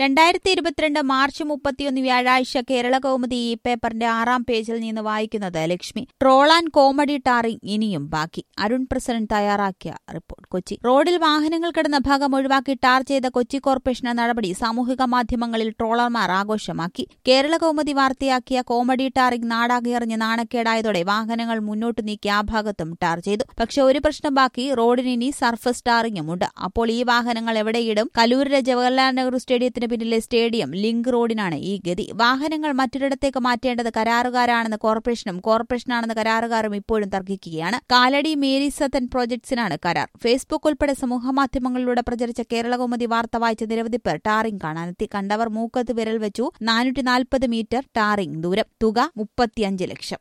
രണ്ടായിരത്തി ഇരുപത്തിരണ്ട് മാർച്ച് മുപ്പത്തിയൊന്ന് വ്യാഴാഴ്ച കേരള കൗമുദി ഈ പേപ്പറിന്റെ ആറാം പേജിൽ നിന്ന് വായിക്കുന്നത് Lakshmi troll and comedy tarring ഇനിയും ബാക്കി അരുൺ പ്രസിഡന്റ് തയ്യാറാക്കിയ റിപ്പോർട്ട് കൊച്ചി റോഡിൽ വാഹനങ്ങൾ കിടന്ന ഭാഗം ഒഴിവാക്കി ടാർ ചെയ്ത കൊച്ചി കോർപ്പറേഷന്റെ നടപടി സാമൂഹിക മാധ്യമങ്ങളിൽ ട്രോളർമാർ ആഘോഷമാക്കി കേരള കൗമുദി വാർത്തയാക്കിയ കോമഡി ടാറിംഗ് നാടാകിയറിഞ്ഞ് നാണക്കേടായതോടെ വാഹനങ്ങൾ മുന്നോട്ട് നീക്കി ആ ഭാഗത്തും ടാർ ചെയ്തു പക്ഷെ ഒരു പ്രശ്നം ബാക്കി റോഡിന് ഇനി സർഫസ് ടാറിംഗുമുണ്ട് അപ്പോൾ ഈ വാഹനങ്ങൾ എവിടെയിടും കലൂരിലെ ജവഹർലാൽ നെഹ്റു സ്റ്റേഡിയത്തിന് പിന്നിലെ സ്റ്റേഡിയം ലിങ്ക് റോഡിനാണ് ഈ ഗതി വാഹനങ്ങൾ മറ്റൊരിടത്തേക്ക് മാറ്റേണ്ടത് കരാറുകാരാണെന്ന് കോർപ്പറേഷനും കോർപ്പറേഷനാണെന്ന് കരാറുകാരും ഇപ്പോഴും തർക്കിക്കുകയാണ് കാലടി മേരി സത്തൻ പ്രോജക്ട്സിനാണ് കരാർ ഫേസ്ബുക്ക് ഉൾപ്പെടെ സമൂഹമാധ്യമങ്ങളിലൂടെ പ്രചരിച്ച കേരളകൗമുദി വാർത്ത വായിച്ച നിരവധി പേർ ടാറിംഗ് കാണാനെത്തി കണ്ടവർ മൂക്കത്ത് വിരൽ വെച്ചു നാനൂറ്റി നാൽപ്പത് മീറ്റർ ടാറിംഗ് ദൂരം തുക മുപ്പത്തിയഞ്ച് ലക്ഷം